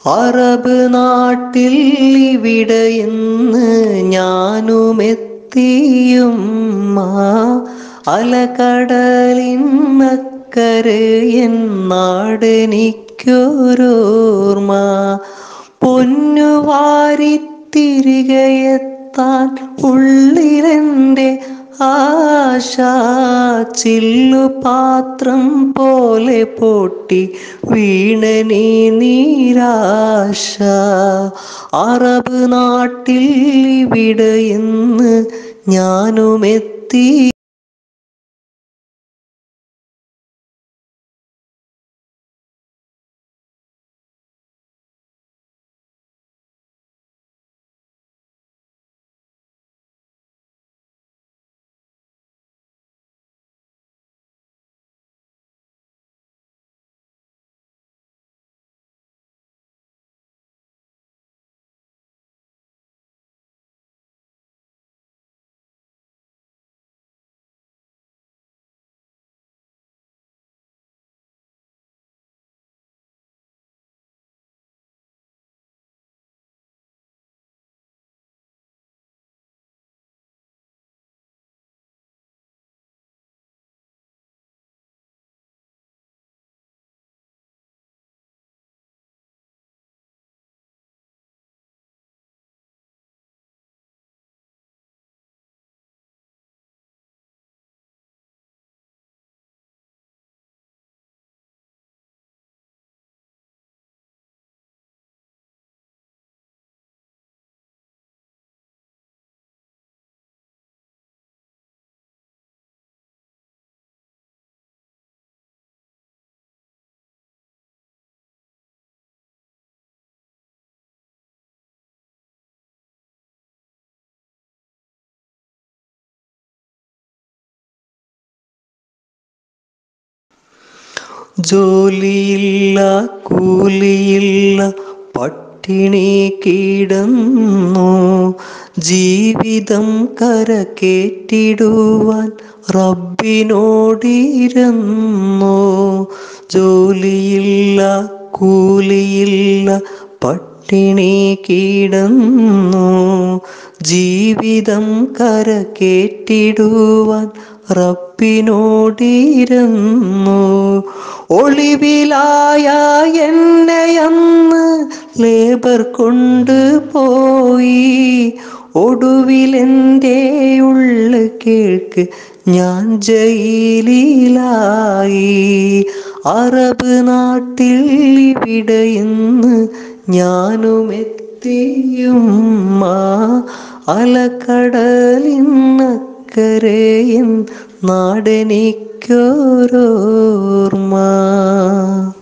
Arab നാട്ടിൽ ഇവിടെ ഇന്ന് ഞാനുമെത്തിയും അലകടലിന്നക്കരെ എന്നാടെനിക്കൊരോർമ്മ പൊന്നുവാരി തിരികെ എത്താൻ ഉള്ളിലെൻ്റെ ആശ ചില്ലുപാത്രം പോലെ പൊട്ടി വീണനീ നീരാശ അറബ് നാട്ടിൽ ഇവിടെ ഇന്ന് ഞാനുമെത്തി ജോലിയില്ല കൂലിയില്ല പട്ടിണി കിടന്നു ജീവിതം കരക്കേറ്റിടുവാൻ റബ്ബിനോടിരുന്നു ജോലിയില്ല കൂലിയില്ല പട്ടിണി കിടന്നു ജീവിതം കരക്കേറ്റിടുവാൻ റബ്ബിനോടിരുന്നു ഒളിവിലായ എന്നെ അന്ന് ലേബർ കൊണ്ടുപോയി ഒടുവിലെൻ്റെ ഉള്ളു കേൾക്ക് ഞാൻ ജയിലിലായി അറബ് നാട്ടിൽ ഇവിടെ ഇന്ന് ഞാനുമെത്തിയും അലക്കടലിന്നക്കരയും നാടെനിക്കൊരോർമ്മ